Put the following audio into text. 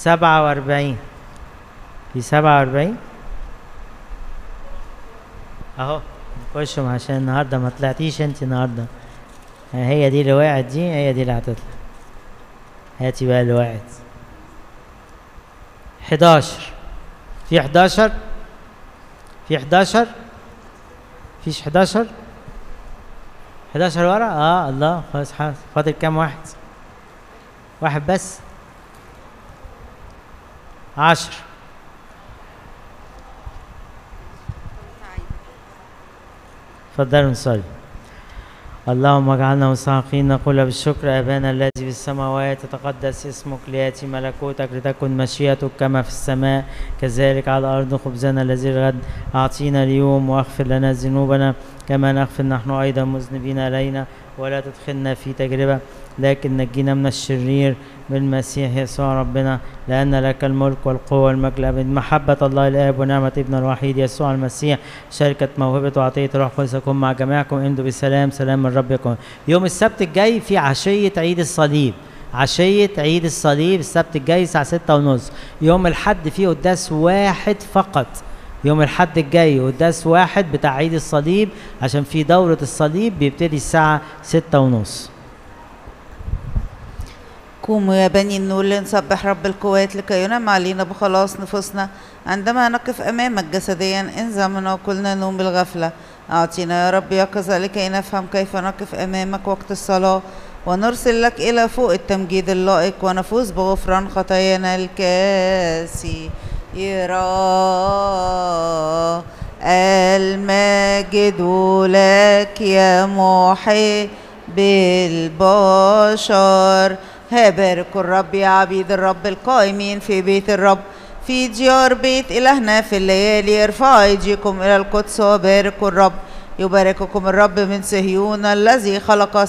سبعة وأربعين في سبعة وأربعين أهو نخشهم عشان النهاردة ما طلعتيش أنت النهاردة هي دي اللي وقعت دي هي دي اللي هتطلع هاتي بقى اللي وقعت حداشر في حداشر في حداشر فيش حداشر حداشر ورا اه الله خلاص حاضر فاضل كام واحد واحد بس عشر تفضلوا نصلي اللهم اجعلنا مستحقين نقول بالشكر ابانا الذي في السماوات تتقدس اسمك لياتي ملكوتك لتكن مشيئتك كما في السماء كذلك على الارض خبزنا الذي الغد اعطينا اليوم واغفر لنا ذنوبنا كما نغفر نحن ايضا مذنبين الينا ولا تدخلنا في تجربه لكن نجينا من الشرير بالمسيح يسوع ربنا لأن لك الملك والقوة والمجد الأبد محبة الله الآب ونعمة ابن الوحيد يسوع المسيح شركة موهبة وعطية الروح القدس يكون مع جميعكم امضوا بسلام سلام من رب يكون يوم السبت الجاي في عشية عيد الصليب عشية عيد الصليب السبت الجاي الساعة ستة ونص يوم الحد فيه قداس واحد فقط يوم الحد الجاي قداس واحد بتاع عيد الصليب عشان في دورة الصليب بيبتدي الساعة ستة ونص قوموا يا بني النور لنسبح رب القوات لكي ينعم علينا بخلاص نفوسنا عندما نقف أمامك جسديا إن زمنا وكلنا نوم بالغفلة أعطينا يا رب يقظة لكي نفهم كيف نقف أمامك وقت الصلاة ونرسل لك إلى فوق التمجيد اللائق ونفوز بغفران خطايانا الكاسي يرى المجد لك يا محب البشر هبارك الرب يا عبيد الرب القائمين في بيت الرب في ديار بيت إلهنا في الليالي ارفعوا أيديكم إلى القدس وباركوا الرب يبارككم الرب من صهيون الذي خلق